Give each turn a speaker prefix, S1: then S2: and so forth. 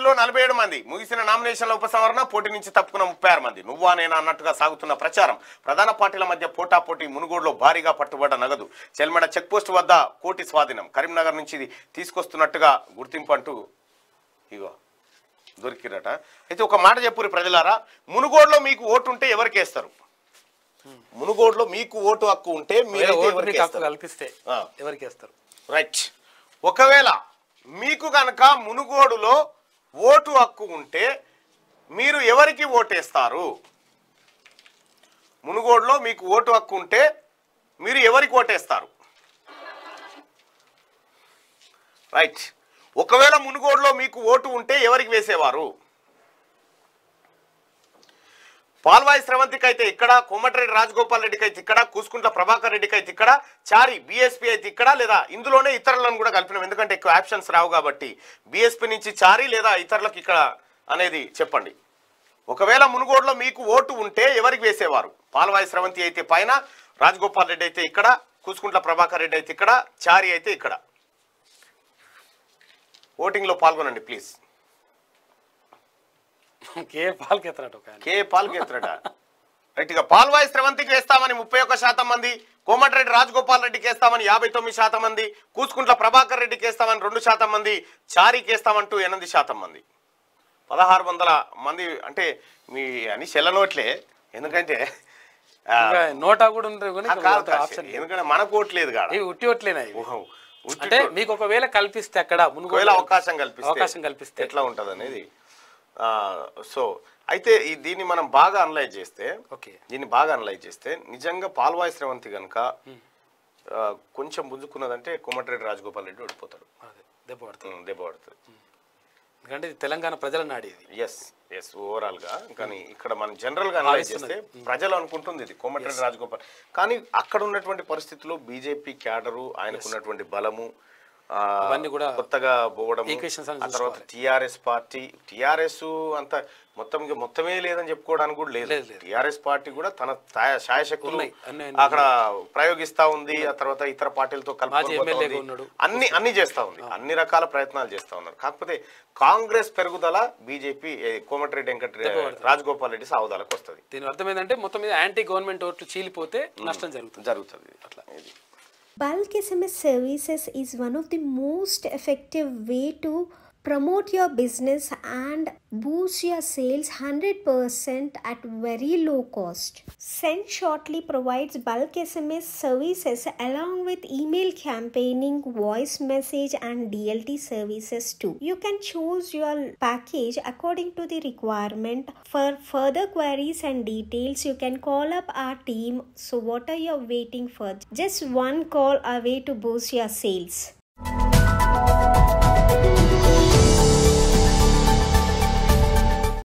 S1: బరిలో నలభై ఏడు మంది ముగిసిన నామినేషన్ల ఉపసంహరణ పోటీ నుంచి తప్పుకున్న ముప్పై ఆరు మంది నువ్వా నేనా అన్నట్టుగా సాగుతున్న ప్రచారం ప్రధాన పార్టీల మధ్య పోటాపోటీ మునుగోడులో భారీగా పట్టుబడ్డ నగదు చెల్మెడ చెక్ పోస్ట్ వద్ద కోటి స్వాధీనం కరీంనగర్ నుంచి ఇది తీసుకొస్తున్నట్టుగా గుర్తింపు అంటూ ఇగో దొరికిరట అయితే ఒక మాట చెప్పురి ప్రజలారా మునుగోడులో మీకు ఓటు ఉంటే ఎవరికి వేస్తారు మునుగోడులో మీకు ఓటు హక్కు ఉంటే మీరు
S2: ఓటు
S1: ఎవరికి
S2: మీకు హక్కు
S1: వేస్తారు
S2: కల్పిస్తే
S1: ఆ.
S2: ఎవరికి వేస్తారు
S1: రైట్ ఒకవేళ మీకు గనక మునుగోడులో ఓటు హక్కు ఉంటే మీరు ఎవరికి ఓటేస్తారు మునుగోడులో మీకు ఓటు హక్కు ఉంటే మీరు ఎవరికి ఓటేస్తారు రైట్ ఒకవేళ మునుగోడులో మీకు ఓటు ఉంటే ఎవరికి వేసేవారు పాల్వాయి స్రవంతికి అయితే ఇక్కడ కోమటిరెడ్డి రాజగోపాల్ రెడ్డికి అయితే ఇక్కడ కూసుకుంట్ల ప్రభాకర్ రెడ్డికి అయితే ఇక్కడ చారి బీఎస్పీ అయితే ఇక్కడ లేదా ఇందులోనే ఇతరులను కూడా కలిపినాం ఎందుకంటే ఎక్కువ ఆప్షన్స్ రావు కాబట్టి బీఎస్పీ నుంచి చారి లేదా ఇతరులకు ఇక్కడ అనేది చెప్పండి ఒకవేళ మునుగోడులో మీకు ఓటు ఉంటే ఎవరికి వేసేవారు పాల్వాయి స్రవంతి అయితే పైన రాజగోపాల్ రెడ్డి అయితే ఇక్కడ కూసుకుంట్ల ప్రభాకర్ రెడ్డి అయితే ఇక్కడ చారి అయితే ఇక్కడ ఓటింగ్లో పాల్గొనండి ప్లీజ్
S2: కే పాలకి ఎత్తరాట ఒక ఆయన.
S1: కే పాల్గెత్తరట రైట్ ఇక పాల్వాయి స్రవంతికి వేస్తామని ముప్పై ఒక్క శాతం మంది కోమటిరెడ్డి రాజగోపాల్ రెడ్డికి వేస్తామని యాభై తొమ్మిది శాతం మంది కూసుకుంట్ల ప్రభాకర్ రెడ్డికి వేస్తామని రెండు శాతం మంది చారీకి వేస్తామంటూ ఎనిమిది శాతం మంది పదహారు వందల మంది అంటే మీ అని చెల్లనోట్లే ఎందుకంటే ఆ,
S2: ఇంకా నోటా కూడా ఉండదు కానీ
S1: ఆ
S2: ఇంకా
S1: కాదు
S2: అంత
S1: కాదు.
S2: ఆప్షన్
S1: ఎందుకంటే మనకు ఓట్లేదు కాడ
S2: ఇవి ఉట్టి ఒట్లేనా ఇవి
S1: ఓహో. ఉట్టి
S2: అంటే మీకు ఒకవేళ కల్పిస్తే అక్కడ మునుగోడు
S1: ఒకవేళ అవకాశం కల్పిస్తే
S2: అవకాశం కల్పిస్తే
S1: ఎట్లా ఉంటుంది అనేది సో అయితే ఈ దీన్ని మనం బాగా అనలైజ్ చేస్తే
S2: ఓకే
S1: దీన్ని బాగా అనలైజ్ చేస్తే నిజంగా పాల్వాయి శ్రవంతి కనుక ఆ, కొంచెం పుంజుకున్నదంటే కోమటిరెడ్డి రాజగోపాల్ రెడ్డి ఓడిపోతాడు
S2: అదే దెబ్బ పడుతుంది
S1: ఉం, దెబ్బ పడుతుంది
S2: ఎందుకంటే ఇది తెలంగాణ ప్రజల నాడి ఇది
S1: ఎస్ ఎస్ ఓవరాల్ గా కానీ ఇక్కడ మనం జనరల్ గా అనలైజ్ చేస్తే ప్రజలు అనుకుంటుంది ఇది కోమటిరెడ్డి రాజగోపాల్ కానీ అక్కడ ఉన్నటువంటి పరిస్థితుల్లో బీజేపీ క్యాడరు ఆయనకు ఉన్నటువంటి బలము ఆ,
S2: అవన్నీ కూడా
S1: కొత్తగా పోవడం
S2: equations అన్ని
S1: ఆ తర్వాత టిఆర్ఎస్ పార్టీ టిఆర్ఎస్ అంత మొత్తం ఇక మొత్తమే లేదని చెప్పుకోవడానికి కూడా లేదు
S2: లేదు, లేదు.
S1: టిఆర్ఎస్ పార్టీ కూడా తన తాయ- శాయశక్తులు
S2: ఉన్నాయి. అన్ని అన్ని
S1: అక్కడ ప్రయోగిస్తా ఉంది ఆ తర్వాత ఇతర పార్టీలతో
S2: మాజీ ఎమ్మెల్యేగా
S1: కలుపుకొని
S2: ఉన్నాడు.
S1: అన్ని అన్ని చేస్తా ఉంది అన్ని రకాల ప్రయత్నాలు చేస్తా ఉన్నారు కాకపోతే కాంగ్రెస్ పెరుగుదల బీజేపీ కోమటిరెడ్డి వెంకట రాజగోపాల్ రెడ్డి సావుదాలకు వస్తుంది
S2: దీని అర్థం ఏంటంటే మొత్తం మీద యాంటీ గవర్నమెంట్ ఓట్లు చీలిపోతే నష్టం జరుగుతుంది
S1: జరుగుతుంది అట్లా ఇది
S3: Bulk SMS services is one of the most effective way to promote your business and boost your sales 100% at very low cost. Send Shortly provides bulk SMS services along with email campaigning, voice message and DLT services too. You can choose your package according to the requirement. For further queries and details, you can call up our team. So what are you waiting for? Just one call away to boost your sales.